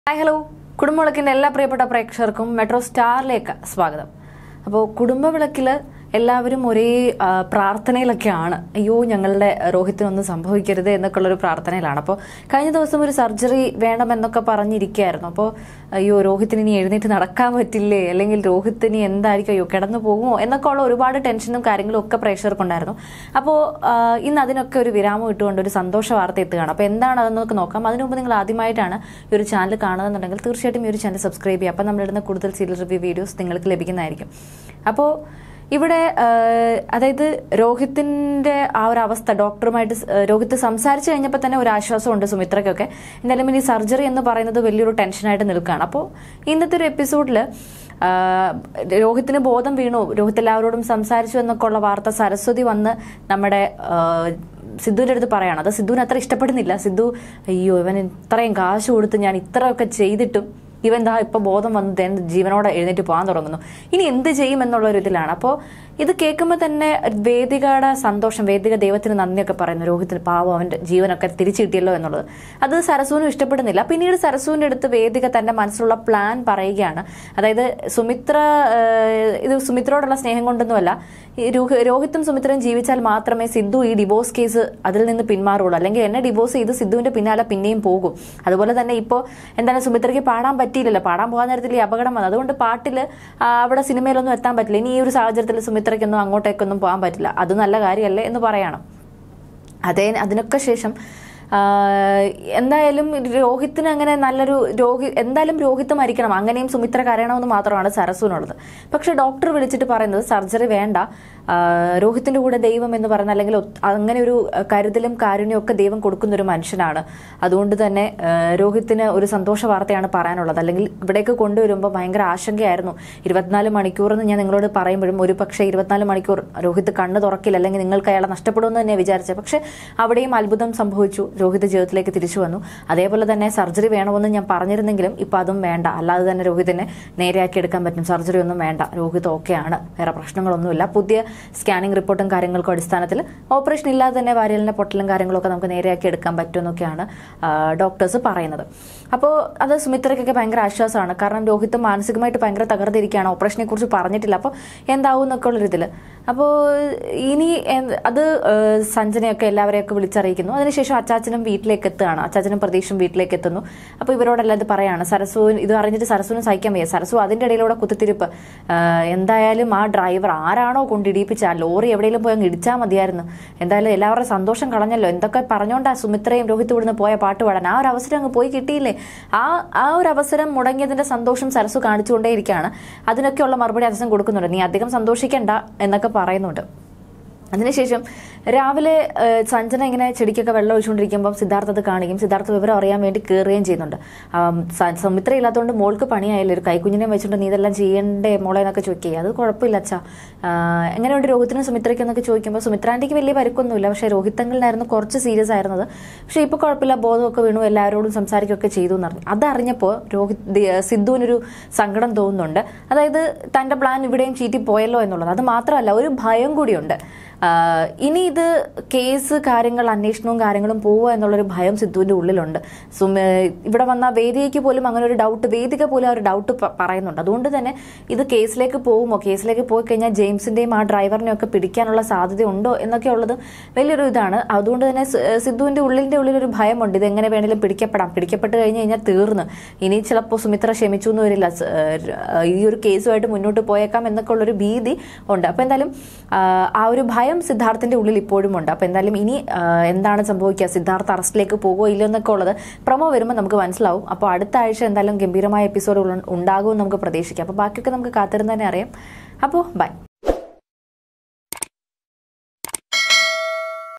hi hello കുടുംബവിളക്കിന്റെ എല്ലാ പ്രിയപ്പെട്ട പ്രേക്ഷകർക്കും മെട്രോ സ്റ്റാറിലേക്ക് സ്വാഗതം അപ്പോൾ കുടുംബവിളക്കിൽ എല്ലാവരും ഒരേ ആ, പ്രാർത്ഥനയിലൊക്കെയാണ് അയ്യോ ഞങ്ങളുടെ രോഹിത്തിനൊന്നും സംഭവിക്കരുത് എന്നൊക്കെയുള്ളൊരു പ്രാർത്ഥനയിലാണ് അപ്പോൾ കഴിഞ്ഞ ദിവസം ഒരു സർജറി വേണമെന്നൊക്കെ പറഞ്ഞിരിക്കുകയായിരുന്നു അപ്പോൾ അയ്യോ രോഹിത്തിന് ഇനി എഴുന്നേറ്റ് നടക്കാൻ പറ്റില്ലേ അല്ലെങ്കിൽ രോഹിത്തിന് എന്തായിരിക്കും അയ്യോ കിടന്നു പോകുമോ എന്നൊക്കെ ഉള്ള ഒരുപാട് ടെൻഷനും കാര്യങ്ങളും ഒക്കെ പ്രേക്ഷകർക്കുണ്ടായിരുന്നു അപ്പോൾ ഇന്ന് അതിനൊക്കെ ഒരു വിരാമം ഇട്ടുകൊണ്ട് ഒരു സന്തോഷ വാർത്ത എത്തുകയാണ് അപ്പോൾ എന്താണ് അതെന്നൊക്കെ നോക്കാം അതിനു മുമ്പ് നിങ്ങൾ ആദ്യമായിട്ടാണ് ഈ ഒരു ചാനൽ കാണുന്നുണ്ടെങ്കിൽ തീർച്ചയായിട്ടും ഈ ഒരു ചാനൽ സബ്സ്ക്രൈബ് ചെയ്യുക അപ്പോൾ നമ്മളിടുന്ന കൂടുതൽ സീരിയൽ റിവ്യൂ വീഡിയോസ് നിങ്ങൾക്ക് ലഭിക്കുന്നതായിരിക്കും അപ്പോൾ ഇവിടെ ആ, അതായത് രോഹിത്തിന്റെ ആ ഒരു അവസ്ഥ ഡോക്ടറുമായിട്ട് സ്- രോഹിത് സംസാരിച്ചു കഴിഞ്ഞപ്പോൾ തന്നെ ഒരു ആശ്വാസമുണ്ട് സുമിത്രയ്ക്കൊക്കെ എന്തായാലും ഇനി സർജറി എന്ന് പറയുന്നത് വലിയൊരു ടെൻഷനായിട്ട് നിൽക്കുകയാണ് അപ്പോൾ ഇന്നത്തെ ഒരു എപ്പിസോഡിൽ രോഹിത്തിന് ബോധം വീണു രോഹിത് എല്ലാവരോടും സംസാരിച്ചു എന്നൊക്കെ ഉള്ള വാർത്ത സരസ്വതി വന്ന് നമ്മുടെ ആ, സിദ്ധുവിന്റെ അടുത്ത് പറയാണ് അത് സിദ്ധുവിന് അത്ര ഇഷ്ടപ്പെടുന്നില്ല സിദ്ധു അയ്യോ ഇവൻ ഇത്രയും കാശ് കൊടുത്ത് ഞാൻ ഇത്രയൊക്കെ ചെയ്തിട്ടും ഇവൻ ദാ ഇപ്പൊ ബോധം വന്ന് ദേ ജീവനോടെ എഴുന്നേറ്റ് പോകാൻ തുടങ്ങുന്നു ഇനി എന്ത് ചെയ്യും എന്നുള്ള ഒരു ഇതിലാണ് അപ്പോൾ ഇത് കേൾക്കുമ്പോൾ തന്നെ വേദികയുടെ സന്തോഷം വേദിക ദൈവത്തിന് നന്ദിയൊക്കെ പറയുന്നു രോഹിത്തിന് പാവം അവന്റെ ജീവനൊക്കെ തിരിച്ചു കിട്ടിയല്ലോ എന്നുള്ളത് അത് സരസുവിനും ഇഷ്ടപ്പെടുന്നില്ല പിന്നീട് സരസുവിന്റെ അടുത്ത് വേദിക തന്റെ മനസ്സിലുള്ള പ്ലാൻ പറയുകയാണ് അതായത് സുമിത്ര ഏഹ്, ഇത് സുമിത്രയോടുള്ള സ്നേഹം കൊണ്ടൊന്നുമല്ല ഈ രോഹി- രോഹിത്തും സുമിത്രയും ജീവിച്ചാൽ മാത്രമേ സിദ്ധു ഈ ഡിവോഴ്സ് കേസ് അതിൽ നിന്ന് പിന്മാറുള്ളൂ അല്ലെങ്കിൽ എന്നെ ഡിവോഴ്സ് ചെയ്ത് സിദ്ധുവിന്റെ പിന്നാലെ പിന്നെയും പോകും അതുപോലെ തന്നെ ഇപ്പോൾ എന്താണ് സുമിത്രയ്ക്ക് പാടാൻ പറ്റിയില്ലല്ലോ പാടാൻ പോകാൻ നേരത്തിൽ ഈ അപകടം വന്നു അതുകൊണ്ട് പാട്ടിൽ അവിടെ സിനിമയിലൊന്നും എത്താൻ പറ്റില്ല ഇനി ഈ ഒരു സാഹചര്യത്തിൽ സുമിത്രയ്ക്കൊന്നും അങ്ങോട്ടേക്കൊന്നും പോകാൻ പറ്റില്ല അത് നല്ല കാര്യമല്ലേ എന്ന് പറയണം അതേ അതിനൊക്കെ ശേഷം ആ, എന്തായാലും രോഹിത്തിന് അങ്ങനെ നല്ലൊരു രോഹി എന്തായാലും രോഹിത്ത് മരിക്കണം അങ്ങനെയും സുമിത്ര കരയണമെന്ന് മാത്രമാണ് സരസുവിനുള്ളത് പക്ഷെ ഡോക്ടർ വിളിച്ചിട്ട് പറയുന്നത് സർജറി വേണ്ട ആ, രോഹിത്തിന്റെ കൂടെ ദൈവം എന്ന് പറയുന്ന അല്ലെങ്കിൽ ഒത്ത് അങ്ങനെ ഒരു കരുതലും കാരുണ്യവും ഒക്കെ ദൈവം കൊടുക്കുന്ന ഒരു മനുഷ്യനാണ് അതുകൊണ്ട് തന്നെ ആ, രോഹിത്തിന് ഒരു സന്തോഷ വാർത്തയാണ് പറയാനുള്ളത് അല്ലെങ്കിൽ ഇവിടേക്ക് കൊണ്ടുവരുമ്പോൾ ഭയങ്കര ആശങ്കയായിരുന്നു ഇരുപത്തിനാല് മണിക്കൂർ എന്ന് ഞാൻ നിങ്ങളോട് പറയുമ്പോഴും ഒരു പക്ഷേ ഇരുപത്തിനാല് മണിക്കൂർ രോഹിത് കണ്ണ് തുറക്കില്ല അല്ലെങ്കിൽ നിങ്ങൾക്ക് അയാളെ നഷ്ടപ്പെടുമെന്ന് തന്നെ വിചാരിച്ചത് പക്ഷെ അവിടെയും അത്ഭുതം സംഭവിച്ചു രോഹിത് ജീവിതത്തിലേക്ക് തിരിച്ചു വന്നു അതേപോലെ തന്നെ സർജറി വേണമെന്ന് ഞാൻ പറഞ്ഞിരുന്നെങ്കിലും ഇപ്പൊ അതും വേണ്ട അല്ലാതെ തന്നെ രോഹിതിനെ നേരെയാക്കി എടുക്കാൻ പറ്റും സർജറി ഒന്നും വേണ്ട രോഹിത് ഓക്കെയാണ് വേറെ പ്രശ്നങ്ങളൊന്നുമില്ല പുതിയ സ്കാനിംഗ് റിപ്പോർട്ടും കാര്യങ്ങൾക്കും അടിസ്ഥാനത്തിൽ ഓപ്പറേഷൻ ഇല്ലാതെ തന്നെ വാരിയലിന്റെ പൊട്ടലും കാര്യങ്ങളൊക്കെ നമുക്ക് നേരെയാക്കി എടുക്കാൻ പറ്റുമെന്നൊക്കെയാണ് ഡോക്ടേഴ്സ് പറയുന്നത് അപ്പോൾ അത് സുമിത്രയ്ക്കൊക്കെ ഭയങ്കര ആശ്വാസമാണ് കാരണം രോഹിത് മാനസികമായിട്ട് ഭയങ്കര തകർന്നിരിക്കുകയാണ് ഓപ്പറേഷനെ കുറിച്ച് പറഞ്ഞിട്ടില്ല അപ്പോൾ എന്താവും എന്നൊക്കെ ഉള്ളൊരിതിൽ അപ്പോൾ ഇനി എന്ത്- അത് ഏഹ്, സഞ്ജനയൊക്കെ എല്ലാവരെയൊക്കെ വിളിച്ചറിയിക്കുന്നു അതിനുശേഷം അച്ചാച്ചനും വീട്ടിലേക്ക് എത്തുകയാണ് അച്ചാച്ചനും പ്രതീക്ഷും വീട്ടിലേക്ക് എത്തുന്നു അപ്പോൾ ഇവരോടെല്ലാം ഇത് പറയാണ് സരസുവിന് ഇത് അറിഞ്ഞിട്ട് സരസുവിന് സഹിക്കാൻ വയ്യ സരസു അതിന്റെ ഇടയിലൂടെ കുത്തിത്തിരിപ്പ് ഏഹ്, എന്തായാലും ആ ഡ്രൈവർ ആരാണോ കൊണ്ടിടിപ്പിച്ച ആ ലോറി എവിടെയെങ്കിലും പോയി അങ്ങ് ഇടിച്ചാൽ മതിയായിരുന്നു എന്തായാലും എല്ലാവരുടെ സന്തോഷം കളഞ്ഞല്ലോ എന്തൊക്കെ പറഞ്ഞോണ്ടാ സുമിത്രയും രോഹിത് ഇവിടുന്ന് പോയ പാട്ട് പാടാൻ ആ ഒരു അവസരം അങ്ങ് പോയി കിട്ടിയില്ലേ ആ ആ ഒരു അവസരം മുടങ്ങിയതിന്റെ സന്തോഷം സരസു കാണിച്ചുകൊണ്ടേയിരിക്കുകയാണ് അതിനൊക്കെയുള്ള മറുപടി അവസരം കൊടുക്കുന്നുണ്ട് നീ അധികം സന്തോഷിക്കണ്ട എന്നൊക്കെ പറയുന്നുണ്ട് അതിനുശേഷം രാവിലെ ഏഹ്, സഞ്ജന ഇങ്ങനെ ചെടിക്കൊക്കെ വെള്ളം ഒഴിച്ചുകൊണ്ടിരിക്കുമ്പോൾ സിദ്ധാർത്ഥ അത് കാണുകയും സിദ്ധാർത്ഥ വിവരം അറിയാൻ വേണ്ടി കയറുകയും ചെയ്യുന്നുണ്ട് ആം, സ- സൗമിത്ര ഇല്ലാത്തതുകൊണ്ട് മോൾക്ക് പണിയായില്ല ഒരു കൈക്കുഞ്ഞിനെ വെച്ചുകൊണ്ട് നീ ഇതെല്ലാം ചെയ്യണ്ടേ മോളെ എന്നൊക്കെ ചോദിക്കുക അത് കുഴപ്പമില്ല അച്ഛാ ആഹ്, എങ്ങനെയുണ്ട് രോഹിത്തിനും സുമിത്രയ്ക്കും എന്നൊക്കെ ചോദിക്കുമ്പോൾ സുമിത്രാൻ്റെക്ക് വലിയ പരിക്കൊന്നുമില്ല പക്ഷേ രോഹിത്തങ്ങളിലായിരുന്നു കുറച്ച് സീരിയസ് ആയിരുന്നത് പക്ഷേ ഇപ്പോൾ കുഴപ്പമില്ല ബോധമൊക്കെ വീണു എല്ലാവരോടും സംസാരിക്കുകയൊക്കെ ചെയ്തു എന്ന് പറഞ്ഞു അതറിഞ്ഞപ്പോൾ രോഹിത് ദി- സിദ്ധുവിനൊരു സങ്കടം തോന്നുന്നുണ്ട് അതായത് തൻ്റെ പ്ലാൻ ഇവിടെയും ചീറ്റി പോയല്ലോ എന്നുള്ളത് അത് മാത്രമല്ല ഒരു ഭയം കൂടിയുണ്ട് ആഹ് ഇനി ഇത് കേസ് കാര്യങ്ങൾ അന്വേഷണവും കാര്യങ്ങളും പോവുക എന്നുള്ളൊരു ഭയം സിദ്ധുവിന്റെ ഉള്ളിലുണ്ട് സുമ ഇവിടെ വന്ന വേദികയ്ക്ക് പോലും അങ്ങനെ ഒരു ഡൗട്ട് വേദിക പോലും ആ ഒരു ഡൗട്ട് പറയുന്നുണ്ട് അതുകൊണ്ട് തന്നെ ഇത് കേസിലേക്ക് പോകുമോ കേസിലേക്ക് പോയി കഴിഞ്ഞാൽ ജെയിംസിന്റെയും ആ ഡ്രൈവറിനെയും ഒക്കെ പിടിക്കാനുള്ള സാധ്യത ഉണ്ടോ എന്നൊക്കെ ഉള്ളത് വലിയൊരു ഇതാണ് അതുകൊണ്ട് തന്നെ സി- സിദ്ധുവിന്റെ ഉള്ളിന്റെ ഉള്ളിലൊരു ഭയമുണ്ട് ഇത് എങ്ങനെ വേണേലും പിടിക്കപ്പെടാം പിടിക്കപ്പെട്ട് കഴിഞ്ഞ് കഴിഞ്ഞാൽ തീർന്ന് ഇനി ചിലപ്പോൾ സുമിത്ര ക്ഷമിച്ചു എന്ന് വരില്ല സ്- ഏഹ് ഈ ഒരു കേസുമായിട്ട് മുന്നോട്ട് പോയേക്കാം എന്നൊക്കെ ഉള്ളൊരു ഭീതി ഉണ്ട് അപ്പൊ എന്തായാലും ആഹ് ആ ഒരു ഭയം സിദ്ധാർത്ഥിന്റെ ഉള്ളിൽ ഇപ്പോഴും ഉണ്ട് അപ്പൊ എന്തായാലും ഇനി ആഹ് എന്താണ് സംഭവിക്കുക സിദ്ധാർത്ഥ അറസ്റ്റിലേക്ക് പോകുമോ ഇല്ലയോ എന്നൊക്കെ ഉള്ളത് പ്രൊമോ വരുമ്പോൾ നമുക്ക് മനസ്സിലാവും അപ്പോൾ അടുത്ത ആഴ്ച എന്തായാലും ഗംഭീരമായ എപ്പിസോഡുകൾ ഉണ്ടാകുമെന്ന് നമുക്ക് പ്രതീക്ഷിക്കാം അപ്പോൾ ബാക്കിയൊക്കെ നമുക്ക് കാത്തിരുന്ന് തന്നെ അറിയാം അപ്പോൾ ബൈ